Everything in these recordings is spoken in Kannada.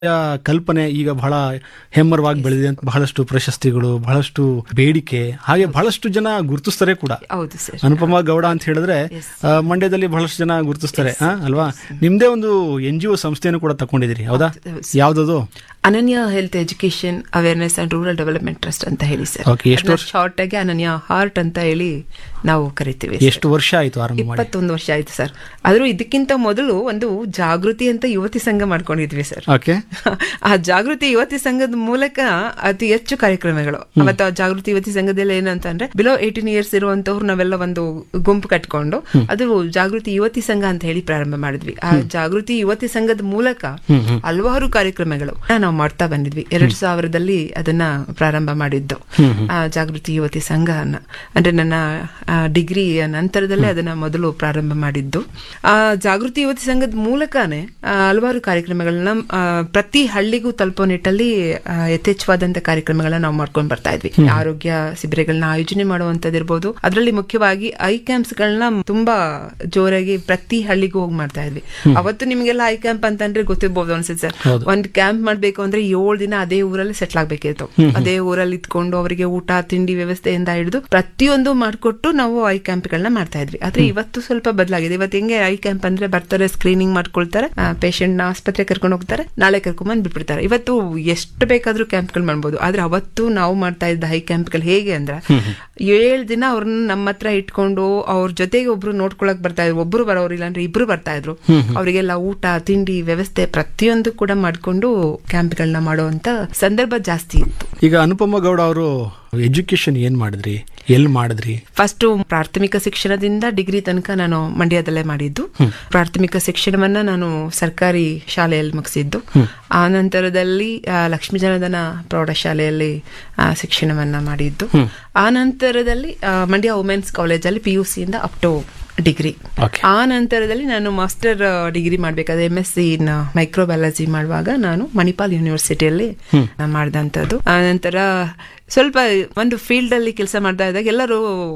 ಆ ಕಲ್ಪನೆ ಈಗ ಬಹಳ ಹೆಮ್ಮರವಾಗಿ ಬೆಳೆದಿದೆ ಅಂತ ಬಹಳಷ್ಟು ಪ್ರಶಸ್ತಿಗಳು ಬಹಳಷ್ಟು ಬೇಡಿಕೆ ಹಾಗೆ ಬಹಳಷ್ಟು ಜನ ಗುರುತಿಸ್ತಾರೆ ಕೂಡ ಹೌದು ಸರ್ ಅನುಪಮ ಗೌಡ ಅಂತ ಹೇಳಿದ್ರೆ ಆ, ಮಂಡ್ಯದಲ್ಲಿ ಬಹಳಷ್ಟು ಜನ ಗುರುತಿಸ್ತಾರೆ ಆ, ಅಲ್ವಾ ನಿಮ್ದೇ ಒಂದು ಎನ್ ಜಿ ಒ ಸಂಸ್ಥೆಯನ್ನು ಕೂಡ ತಕೊಂಡಿದ್ದೀರಿ ಹೌದಾ ಯಾವ್ದದು Ananya health education awareness and rural development trust ಅಂತ ಹೇಳಿ ಸರ್ Okay, ಎಷ್ಟು ಶಾರ್ಟ್ ಆಗಿ ಅನನ್ಯ ಹಾರ್ಟ್ ಅಂತ ಹೇಳಿ ನಾವು ಕರಿತೀವಿ sir. ಎಷ್ಟು ವರ್ಷ ಆಯ್ತು ಆರಂಭ ಮಾಡಿ ಇಪ್ಪತ್ತೊಂದು ವರ್ಷ ಆಯ್ತು ಸರ್ ಆದ್ರೂ ಇದಕ್ಕಿಂತ ಮೊದಲು ಒಂದು ಜಾಗೃತಿ ಅಂತ ಯುವತಿ ಸಂಘ ಮಾಡ್ಕೊಂಡಿದ್ವಿ ಸರ್ ಓಕೆ ಆ ಜಾಗೃತಿ ಯುವತಿ ಸಂಘದ ಮೂಲಕ ಅತಿ ಹೆಚ್ಚು ಕಾರ್ಯಕ್ರಮಗಳು ಅವತ್ತು ಆ ಜಾಗೃತಿ ಯುವತಿ ಸಂಘದಲ್ಲಿ ಏನಂತ ಅಂದ್ರೆ ಬಿಲೋ ಏಟೀನ್ ಇಯರ್ಸ್ ಇರುವಂತವ್ರು ನಾವೆಲ್ಲ ಒಂದು ಗುಂಪು ಕಟ್ಕೊಂಡು ಅದು ಜಾಗೃತಿ ಯುವತಿ ಸಂಘ ಅಂತ ಹೇಳಿ ಪ್ರಾರಂಭ ಮಾಡಿದ್ವಿ ಆ ಜಾಗೃತಿ ಯುವತಿ ಸಂಘದ ಮೂಲಕ ಹಲವಾರು ಕಾರ್ಯಕ್ರಮಗಳು ನಾವು ಮಾಡ್ತಾ ಬಂದಿದ್ವಿ ಎರಡ್ ಸಾವಿರದಲ್ಲಿ ಅದನ್ನ ಪ್ರಾರಂಭ ಮಾಡಿದ್ದು ಆ ಜಾಗೃತಿ ಯುವತಿ ಸಂಘನ ಅಂದ್ರೆ ನನ್ನ ಡಿಗ್ರಿ ನಂತರದಲ್ಲೇ ಅದನ್ನ ಮೊದಲು ಪ್ರಾರಂಭ ಮಾಡಿದ್ದು ಆ ಜಾಗೃತಿ ಯುವತಿ ಸಂಘದ ಮೂಲಕನೇ ಆ, ಹಲವಾರು ಕಾರ್ಯಕ್ರಮಗಳನ್ನ ಆ, ಪ್ರತಿ ಹಳ್ಳಿಗೂ ತಲುಪೋ ನಿಟ್ಟಲ್ಲಿ ಆ, ಯಥೇಚ್ಛವಾದಂತ ಕಾರ್ಯಕ್ರಮಗಳನ್ನ ನಾವು ಮಾಡ್ಕೊಂಡು ಬರ್ತಾ ಇದ್ವಿ ಆರೋಗ್ಯ ಶಿಬಿರಗಳನ್ನ ಆಯೋಜನೆ ಮಾಡುವಂತದಿರ್ಬೋದು ಅದರಲ್ಲಿ ಮುಖ್ಯವಾಗಿ ಐ ಕ್ಯಾಂಪ್ಸ್ ಗಳನ್ನ ತುಂಬಾ ಜೋರಾಗಿ ಪ್ರತಿ ಹಳ್ಳಿಗೂ ಹೋಗಿ ಮಾಡ್ತಾ ಇದ್ವಿ ಅವತ್ತು ನಿಮ್ಗೆಲ್ಲ ಐ ಕ್ಯಾಂಪ್ ಅಂತಂದ್ರೆ ಗೊತ್ತಿರ್ಬೋದು ಅನ್ಸುತ್ತೆ ಸರ್ ಒಂದ್ ಕ್ಯಾಂಪ್ ಮಾಡ್ಬೇಕು ಅಂದ್ರೆ ಏಳು ದಿನ ಅದೇ ಊರಲ್ಲಿ ಸೆಟ್ಲ್ ಆಗ್ಬೇಕಿತ್ತು ಅದೇ ಊರಲ್ಲಿ ಇದ್ಕೊಂಡು ಅವರಿಗೆ ಊಟ ತಿಂಡಿ ವ್ಯವಸ್ಥೆಯಿಂದ ಹಿಡಿದು ಪ್ರತಿಯೊಂದು ಮಾಡ್ಕೊಟ್ಟು ನಾವು ಐ ಕ್ಯಾಂಪ್ ಗಳನ್ನ ಮಾಡ್ತಾ ಇದ್ವಿ ಆದ್ರೆ ಇವತ್ತು ಸ್ವಲ್ಪ ಬದಲಾಗಿದೆ ಇವತ್ತು ಹೆಂಗೆ ಐ ಕ್ಯಾಂಪ್ ಅಂದ್ರೆ ಬರ್ತಾರೆ ಸ್ಕ್ರೀನಿಂಗ್ ಮಾಡ್ಕೊಳ್ತಾರೆ ಪೇಷಂಟ್ ನ ಆಸ್ಪತ್ರೆ ಕರ್ಕೊಂಡು ಹೋಗ್ತಾರೆ ನಾಳೆ ಕರ್ಕೊಂಡ್ಬಂದ್ ಬಿಟ್ಬಿಡ್ತಾರೆ ಇವತ್ತು ಎಷ್ಟು ಬೇಕಾದ್ರೂ ಕ್ಯಾಂಪ್ಗಳು ಮಾಡ್ಬೋದು ಆದ್ರೆ ಅವತ್ತು ನಾವು ಮಾಡ್ತಾ ಇದ್ದ ಹೈ ಕ್ಯಾಂಪ್ಗಳು ಹೇಗೆ ಅಂದ್ರೆ ಏಳು ದಿನ ಅವ್ರನ್ನ ನಮ್ಮ ಹತ್ರ ಇಟ್ಕೊಂಡು ಅವ್ರ ಜೊತೆಗೆ ಒಬ್ರು ನೋಡ್ಕೊಳಕ್ ಬರ್ತಾ ಇದ್ರು ಒಬ್ರು ಬರೋರಿಲ್ಲ ಅಂದ್ರೆ ಇಬ್ರು ಬರ್ತಾ ಇದ್ರು ಅವರಿಗೆಲ್ಲ ಊಟ ತಿಂಡಿ ವ್ಯವಸ್ಥೆ ಪ್ರತಿಯೊಂದು ಕೂಡ ಮಾಡ್ಕೊಂಡು ಕ್ಯಾಂಪ್ಗಳನ್ನ ಮಾಡುವಂತ ಸಂದರ್ಭ ಜಾಸ್ತಿ ಇತ್ತು ಈಗ ಅನುಪಮ ಗೌಡ ಅವರು ಎಜುಕೇಶನ್ ಏನ್ ಮಾಡಿದ್ರಿ ಎಲ್ಲಿ ಮಾಡಿದ್ರಿ ಫಸ್ಟ್ ಪ್ರಾಥಮಿಕ ಶಿಕ್ಷಣದಿಂದ ಡಿಗ್ರಿ ತನಕ ನಾನು ಮಂಡ್ಯದಲ್ಲೇ ಮಾಡಿದ್ದು ಪ್ರಾಥಮಿಕ ಶಿಕ್ಷಣವನ್ನ ನಾನು ಸರ್ಕಾರಿ ಶಾಲೆಯಲ್ಲಿ ಮುಗಿಸಿದ್ದು ಆ ನಂತರದಲ್ಲಿ ಆ, ಲಕ್ಷ್ಮೀ ಜನಧನ ಪ್ರೌಢಶಾಲೆಯಲ್ಲಿ ಆ, ಶಿಕ್ಷಣವನ್ನ ಮಾಡಿದ್ದು ಆ ನಂತರದಲ್ಲಿ ಆ, ಮಂಡ್ಯ ವುಮೆನ್ಸ್ ಕಾಲೇಜಲ್ಲಿ ಪಿ ಯು ಸಿಯಿಂದ ಅಪ್ ಟು ಡಿಗ್ರಿ Okay. ಆ ನಂತರದಲ್ಲಿ ನಾನು ಮಾಸ್ಟರ್ ಡಿಗ್ರಿ ಮಾಡ್ಬೇಕಾದ್ರೆ M S C in microbiology ಮಾಡುವಾಗ ನಾನು ಮಣಿಪಾಲ್ ಯೂನಿವರ್ಸಿಟಿಯಲ್ಲಿ ಮಾಡಿದಂಥದ್ದು ಆ ನಂತರ ಸ್ವಲ್ಪ ಒಂದು ಫೀಲ್ಡ್ ಅಲ್ಲಿ ಕೆಲಸ ಮಾಡ್ತಾ ಇದ್ದಾಗ ಎಲ್ಲರೂ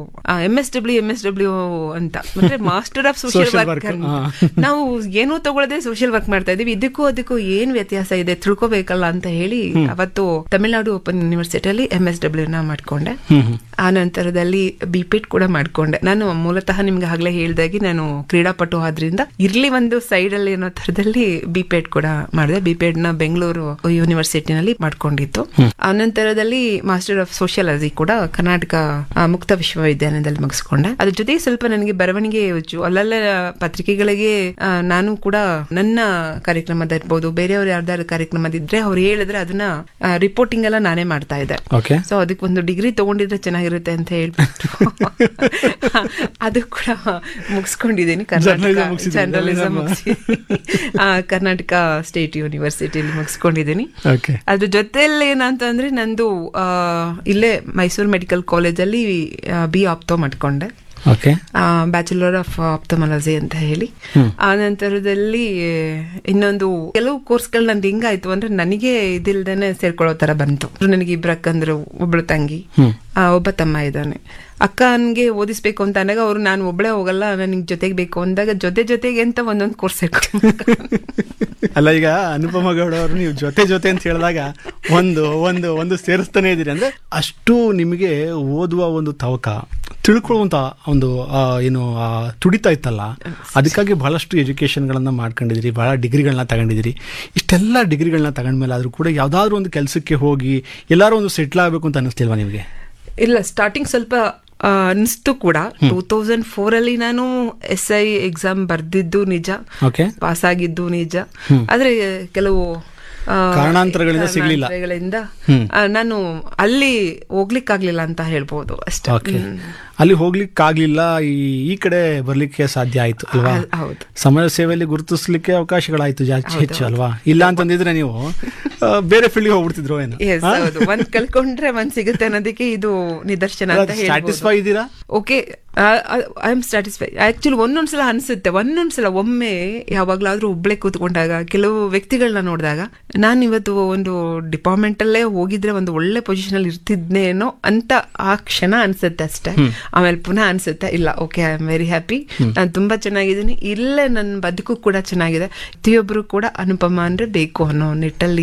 M S W M S W ಅಂತ ಅಂದ್ರೆ master of social Social work work, ಹಾ. ನಾವು ಏನೂ ತಗೊಳ್ಳದೆ ಸೋಷಿಯಲ್ ವರ್ಕ್ ಮಾಡ್ತಾ ಇದೀವಿ ಇದಕ್ಕೂ ಅದಕ್ಕೂ ಏನ್ ವ್ಯತ್ಯಾಸ ಇದೆ ತಿಳ್ಕೊಬೇಕಲ್ಲ ಅಂತ ಹೇಳಿ ಅವತ್ತು ತಮಿಳುನಾಡು ಓಪನ್ ಯೂನಿವರ್ಸಿಟಿಯಲ್ಲಿ ಎಂ ಎಸ್ ಡಬ್ಲ್ಯೂ ನ ಮಾಡ್ಕೊಂಡೆ ಆ ನಂತರದಲ್ಲಿ ಬಿ ಪಿಟ್ ಕೂಡ ಮಾಡ್ಕೊಂಡೆ ನಾನು ಮೂಲತಃ ನಿಮ್ಗೆ ಆಗ್ಲೇ ಹೇಳ್ದಾಗಿ ನಾನು ಕ್ರೀಡಾಪಟು ಆದ್ರಿಂದ ಇರ್ಲಿ ಒಂದು ಸೈಡ್ ಅಲ್ಲಿ ಅನ್ನೋ ತರದಲ್ಲಿ ಬಿ ಪೆಡ್ ಕೂಡ ಮಾಡಿದೆ ಬಿ ಪೆಡ್ ನ ಬೆಂಗಳೂರು ಯೂನಿವರ್ಸಿಟಿನಲ್ಲಿ ಮಾಡ್ಕೊಂಡಿದ್ದು ಆ ನಂತರದಲ್ಲಿ ಮಾಸ್ಟರ್ ಆಫ್ ಸೋಷಿಯಾಲಜಿ ಕೂಡ ಕರ್ನಾಟಕ ಆ, ಮುಕ್ತ ವಿಶ್ವವಿದ್ಯಾಲಯದಲ್ಲಿ ಮುಗಿಸ್ಕೊಂಡೆ ಅದ್ರ ಜೊತೆಗೆ ಸ್ವಲ್ಪ ನನಗೆ ಬರವಣಿಗೆ ಯೋಚು ಅಲ್ಲಲ್ಲ ಪತ್ರಿಕೆಗಳಿಗೆ ಆ, ನಾನು ಕೂಡ ನನ್ನ ಕಾರ್ಯಕ್ರಮದ ಇರ್ಬೋದು ಬೇರೆಯವ್ರು ಯಾರ್ದಾರು ಕಾರ್ಯಕ್ರಮದಿದ್ರೆ ಅವ್ರು ಹೇಳಿದ್ರೆ ಅದನ್ನ ರಿಪೋರ್ಟಿಂಗ್ ಎಲ್ಲ ನಾನೇ ಮಾಡ್ತಾ ಇದ್ದೆ ಓಕೆ ಸೊ ಅದಕ್ಕೆ ಒಂದು ಡಿಗ್ರಿ ತಗೊಂಡಿದ್ರೆ ಚೆನ್ನಾಗಿರುತ್ತೆ ಅಂತ ಹೇಳ್ಬಿಟ್ಟು ಅದು ಕೂಡ ಮುಗಿಸ್ಕೊಂಡಿದ್ದೀನಿ ಕರ್ನಾಟಕ Journalism ಮುಗ್ಸಿದ್ದೀರಿ, ಜರ್ನಲಿಸಂ journalism. ಮುಗಿಸಿ ಆ, ಕರ್ನಾಟಕ ಸ್ಟೇಟ್ ಯೂನಿವರ್ಸಿಟಿಯಲ್ಲಿ ಮುಗಿಸ್ಕೊಂಡಿದ್ದೀನಿ ಓಕೆ ಅದ್ರ ಜೊತೆಯಲ್ಲಿ ಏನಂತಂದ್ರೆ ನಂದು ಆ, ಇಲ್ಲೇ ಮೈಸೂರು ಮೆಡಿಕಲ್ ಕಾಲೇಜಲ್ಲಿ ಬಿ ಆಪ್ತೋ ಮಾಡ್ಕೊಂಡೆ ಓಕೆ ಬ್ಯಾಚುಲರ್ ಆಫ್ ಆಪ್ತಮಾಲಜಿ ಅಂತ ಹೇಳಿ ಆ ನಂತರದಲ್ಲಿ ಇನ್ನೊಂದು ಕೆಲವು ಕೋರ್ಸ್ಗಳು ನಂದು ಹೆಂಗಾಯ್ತು ಅಂದ್ರೆ ನನಗೆ ಇದಿಲ್ದೇನೆ ಸೇರ್ಕೊಳ್ಳೋ ತರ ಬಂತು ನನಗೆ ಇಬ್ರು ಅಕ್ಕಂದ್ರು ಒಬ್ಳು ತಂಗಿ ಆ, ಒಬ್ಬ ತಮ್ಮ ಇದ್ದಾನೆ ಅಕ್ಕನ್ಗೆ ಓದಿಸ್ಬೇಕು ಅಂತ ಅಂದಾಗ ಅವ್ರು ನಾನು ಒಬ್ಳೆ ಹೋಗಲ್ಲ ನನಗೆ ಜೊತೆಗೆ ಬೇಕು ಅಂದಾಗ ಜೊತೆ ಜೊತೆಗೆ ಅಂತ ಒಂದೊಂದು ಕೋರ್ಸ್ ಸೇರ್ಕೊಂಡು ಅಲ್ಲ ಈಗ ಅನುಪಮ ಗೌಡ ಅವರು ನೀವು ಜೊತೆ ಜೊತೆ ಅಂತ ಹೇಳಿದಾಗ ಒಂದು ಒಂದು ಒಂದು ಸೇರಿಸ್ತಾನೆ ಇದ್ದೀರಿ ಅಂದ್ರೆ ಅಷ್ಟು ನಿಮಗೆ ಓದುವ ಒಂದು ತವಕ ತಿಳ್ಕೊಳ್ಳುವಂತ ಒಂದು ಆ, ಏನು ಆ, ತುಡಿತಾ ಇತ್ತಲ್ಲ ಅದಕ್ಕಾಗಿ ಬಹಳಷ್ಟು ಎಜುಕೇಶನ್ಗಳನ್ನ ಮಾಡ್ಕೊಂಡಿದ್ದೀರಿ ಬಹಳ ಡಿಗ್ರಿಗಳನ್ನ ತಗೊಂಡಿದ್ದೀರಿ ಇಷ್ಟೆಲ್ಲ ಡಿಗ್ರಿಗಳನ್ನ ತಗೊಂಡ್ಮೇಲೆ ಆದ್ರೂ ಕೂಡ ಯಾವ್ದಾದ್ರು ಒಂದು ಕೆಲಸಕ್ಕೆ ಹೋಗಿ ಎಲ್ಲಾರು ಒಂದು ಸೆಟ್ಲ್ ಆಗಬೇಕು ಅಂತ ಅನಿಸ್ತಿಲ್ವಾ ನಿಮಗೆ ಇಲ್ಲ ಸ್ಟಾರ್ಟಿಂಗ್ ಸ್ವಲ್ಪ ಆ, ಅನಿಸ್ತು ಕೂಡ ಟೂ ತೌಸಂಡ್ ಫೋರ್ ಅಲ್ಲಿ ನಾನು ಎಸ್ ಐ ಎಕ್ಸಾಮ್ ಬರ್ದಿದ್ದು ನಿಜ ಓಕೆ ಪಾಸ್ ಆಗಿದ್ದು ನಿಜ ಆದ್ರೆ ಕೆಲವು ಆ, ಕಾರಣಾಂತರಗಳಿಂದ ಸಿಗ್ಲಿಲ್ಲ. ಕಾರಣಾಂತರಗಳಿಂದ, ಆ, ನಾನು ಅಲ್ಲಿ ಹೋಗ್ಲಿಕ್ಕಾಗ್ಲಿಲ್ಲ ಅಂತ ಹೇಳ್ಬೋದು ಅಷ್ಟೇ ಓಕೆ ಅಲ್ಲಿ ಹೋಗ್ಲಿಕ್ಕಾಗ್ಲಿಲ್ಲ ಈ ಈ ಕಡೆ ಬರ್ಲಿಕ್ಕೆ ಸಾಧ್ಯ ಆಯ್ತು ಅಲ್ವಾ ಹೌ- ಹೌದು ಸಮಾಜ ಸೇವೆಯಲ್ಲಿ ಗುರುತಿಸ್ಲಿಕ್ಕೆ ಅವಕಾಶಗಳಾಯ್ತು ಜಾಸ್ತಿ ಹೆಚ್ಚು ಅಲ್ವಾ ಇಲ್ಲ ಅಂತಂದಿದ್ರೆ ನೀವು ಆ, ಬೇರೆ ಫೀಲ್ಡ್ಗೆ ಹೋಗ್ಬಿಡ್ತಿದ್ರು ಏನೋ ಎಸ್ ಹೌದು ಒಂದ್ ಕಳ್ಕೊಂಡ್ರೆ ಒಂದ್ ಸಿಗುತ್ತೆ ಅನ್ನೋದಕ್ಕೆ ಇದು ನಿದರ್ಶನ ಅಂತ ಹೇಳ್ಬೋದು ಸ್ಯಾಟಿಸ್ಫೈ ಇದ್ದೀರಾ okay I am satisfy actually ಒಂದೊಂದ್ಸಲ ಅನ್ಸುತ್ತೆ ಒಂದೊಂದ್ಸಲ ಒಮ್ಮೆ ಯಾವಾಗ್ಲಾದ್ರೂ ಒಬ್ಳೆ ಕೂತ್ಕೊಂಡಾಗ ಕೆಲವು ವ್ಯಕ್ತಿಗಳನ್ನ ನೋಡಿದಾಗ ನಾನು ಇವತ್ತು ಒಂದು ಡಿಪಾರ್ಟ್ಮೆಂಟ್ ಅಲ್ಲೇ ಹೋಗಿದ್ರೆ ಒಂದು ಒಳ್ಳೆ ಪೊಸಿಷನ್ ಅಲ್ಲಿ ಇರ್ತಿದ್ನೇನೋ ಅಂತ ಆ ಕ್ಷಣ ಅನ್ಸುತ್ತೆ ಅಷ್ಟೇ ಆಮೇಲೆ ಪುನಃ ಅನ್ಸುತ್ತೆ ಇಲ್ಲ okay I am very happy ನಾನು ತುಂಬಾ ಚೆನ್ನಾಗಿದ್ದೀನಿ ಇಲ್ಲೇ ನನ್ನ ಬದುಕು ಕೂಡ ಚೆನ್ನಾಗಿದೆ ಪ್ರತಿಯೊಬ್ಬರು ಕೂಡ ಅನುಪಮ ಅಂದ್ರೆ ಬೇಕು ಅನ್ನೋ ನಿಟ್ಟಲ್ಲಿ